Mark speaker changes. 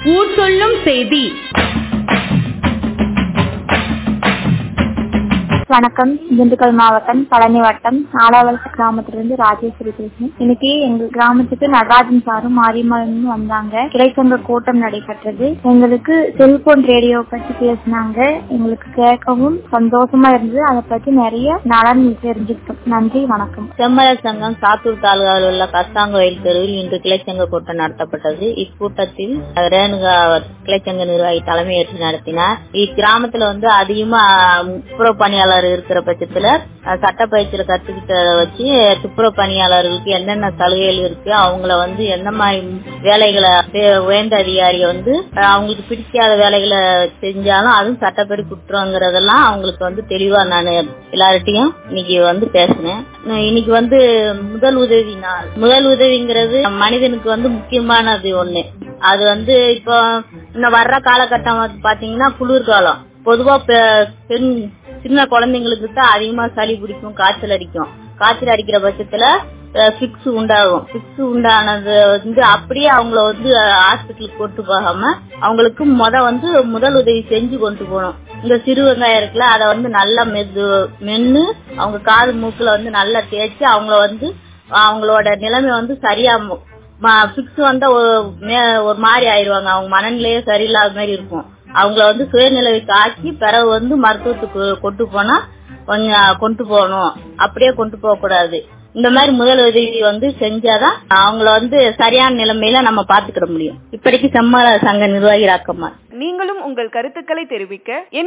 Speaker 1: ஊர் சொல்லும் செய்தி
Speaker 2: வணக்கம் திண்டுக்கல் மாவட்டம் பழனி வட்டம் நாலாவலச கிராமத்திலிருந்து ராஜேஸ்வரி பேசுறேன் இன்னைக்கு எங்க கிராமத்துக்கு நடராஜன் சாரும் மாரியம்மனும் வந்தாங்க கிளைச்சங்க கூட்டம் நடைபெற்றது எங்களுக்கு செல்போன் ரேடியோ பத்தி பேசினாங்க எங்களுக்கு கேட்கவும் சந்தோஷமா இருந்தது அதை பத்தி நிறைய நலன் தெரிஞ்சுக்கிட்டோம் நன்றி வணக்கம்
Speaker 3: செம்மல சங்கம் சாத்தூர் தாலுகாவில் உள்ள கஸ்தாங்கோயில் தெருவில் இன்று கிளைச்சங்க கூட்டம் நடத்தப்பட்டது இக்கூட்டத்தில் ரேணுகா கிளைச்சங்க நிர்வாகி தலைமையேற்று நடத்தினார் இக்கிராமத்துல வந்து அதிகமா துப்புரவு பணியாளர் இருக்கிற பட்சத்துல அஹ், சட்ட பயிற்சியில கத்துக்கிட்ட வச்சு துப்புரவு பணியாளர்களுக்கு என்னென்ன சலுகைகள் இருக்கு அவங்கள வந்து எந்த மாதிரி வேலைகளை வே- உயர்ந்த அதிகாரிய வந்து அஹ், அவங்களுக்கு பிடிக்காத வேலைகளை செஞ்சாலும் அதுவும் சட்டப்படி குற்றங்கிறதெல்லாம் அவங்களுக்கு வந்து தெளிவா நான் எல்லார்ட்டையும் இன்னைக்கு வந்து பேசினேன் நான் இன்னைக்கு வந்து முதல் உதவி நாள் முதல் உதவிங்கிறது மனிதனுக்கு வந்து முக்கியமானது ஒண்ணு அது வந்து இப்போ இன்னும் வர்ற காலகட்டம் வந்து பாத்தீங்கன்னா குளிர்காலம் பொதுவா பெ- பெண் சின்ன குழந்தைங்களுக்கு தான் அதிகமா சளி பிடிக்கும் காய்ச்சல் அடிக்கும் காய்ச்சல் அடிக்கிற பட்சத்துல பிக்ஸ் உண்டாகும் பிக்ஸ் உண்டானது வந்து அப்படியே அவங்கள வந்து ஹாஸ்பிட்டலுக்கு கொண்டு போகாம அவங்களுக்கு முத வந்து முதல் உதவி செஞ்சு கொண்டு போகணும் இந்த சிறு வெங்காயம் இருக்குல்ல அதை வந்து நல்லா மெது மென்னு அவங்க காது மூக்குல வந்து நல்லா தேய்ச்சி அவங்கள வந்து அவங்களோட நிலைமை வந்து சரியா பிக்ஸ் வந்தா ஒரு மே- ஒரு மாதிரி ஆயிருவாங்க அவங்க மனநிலையே சரியில்லாத மாதிரி இருக்கும் அவங்கள வந்து சுயநிலைக்கு ஆக்கி பிறகு வந்து மருத்துவத்துக்கு கொண்டு போனா கொஞ்சம் கொண்டு போகணும் அப்படியே கொண்டு போக கூடாது இந்த மாதிரி முதல் உதவி வந்து செஞ்சாதான் அவங்கள வந்து சரியான நிலைமையில நம்ம பாத்துக்கிட முடியும் இப்படிக்கு செம்ம சங்க நிர்வாகி ராக்கம்மா
Speaker 4: நீங்களும் உங்கள் கருத்துக்களை தெரிவிக்க என்